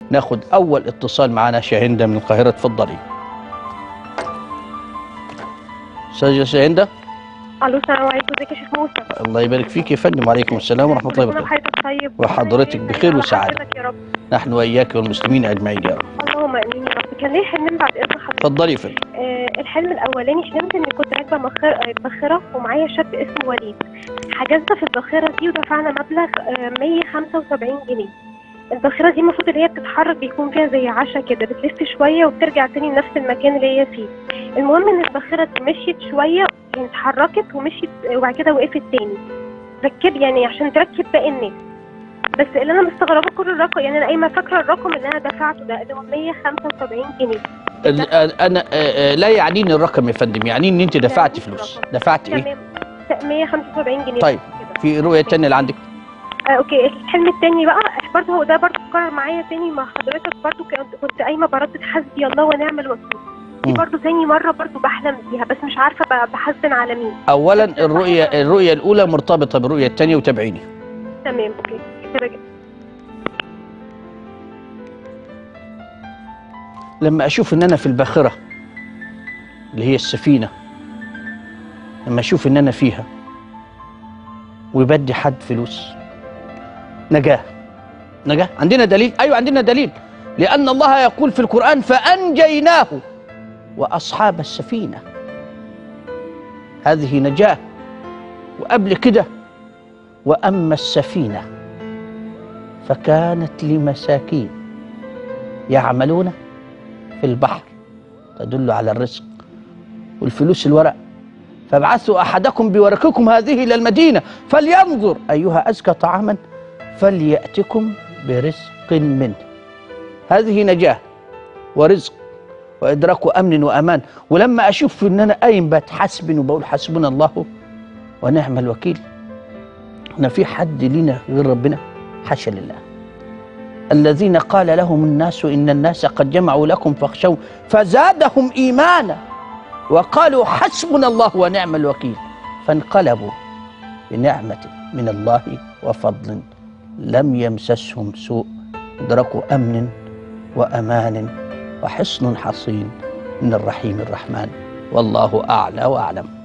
ناخد اول اتصال معانا شاهندة من القاهرة اتفضلي استاذة شاهندة الو السلام عليكم ازيك يا شيخ موسى الله يبارك فيك يا فندم وعليكم السلام ورحمة الله كل سنة وبركاته وحضرتك طيب وحضرتك بخير على وسعادة. حضرتك يا رب نحن واياك والمسلمين اجمعين يا رب اللهم امين يا رب كان ليه حلمين بعد اذن حضرتك اتفضلي يا فندم آه الحلم الاولاني حلمت اني كنت راكبه مخ- باخره ومعايا شاب اسمه وليد حجزنا في الباخره دي ودفعنا مبلغ آه 175 جنيه الباخره دي المفروض اللي هي بتتحرك بيكون فيها زي عشا كده بتلف شويه وبترجع تاني لنفس المكان اللي هي فيه المهم ان الباخره دي مشيت شويه يعني اتحركت ومشيت وبعد كده وقفت تاني ركب يعني عشان تركب باقي الناس بس اللي انا مستغربه كل الرقم يعني انا قايمه فاكره الرقم اللي انا دفعته ده اللي هو 175 جنيه ال- انا آه، آه، لا يعنيني الرقم يا فندم يعنيني ان انت دفعت فلوس دفعت ايه تمام 175 جنيه طيب. كده. في رؤية تانية اللي عندك آه اوكي الحلم التاني بقى برضه هو ده برضه اتكرر معايا تاني مع حضرتك برضه كنت كنت قايمه بردد حسبي الله ونعم الوكيل دي مم. برضه تاني مره برضه بحلم بيها بس مش عارفه ب- بحزن على مين اولا الرؤية الرؤية الاولى مرتبطة بالرؤية الثانية وتابعيني تمام اوكي كده كده لما اشوف ان انا في الباخره اللي هي السفينه لما اشوف ان انا فيها ويبدي حد فلوس نجاه نجاه عندنا دليل ايوه عندنا دليل لان الله يقول في القران فانجيناه واصحاب السفينه هذه نجاه وقبل كده واما السفينه فكانت لمساكين يعملون في البحر تدل على الرزق والفلوس الورق فابعثوا احدكم بورقكم هذه الى المدينه فلينظر ايها ازكى طعاما فلياتكم برزق منه هذه نجاه ورزق وادراك امن وامان ولما اشوف ان انا قايم بتحسبن وبقول حسبنا الله ونعم الوكيل احنا في حد لينا غير ربنا حاشا لله الذين قال لهم الناس ان الناس قد جمعوا لكم فاخشوا فزادهم ايمانا وقالوا حسبنا الله ونعم الوكيل فانقلبوا بنعمه من الله وفضل لم يمسسهم سوء ادركوا امن وامان وحصن حصين من الرحيم الرحمن والله اعلى واعلم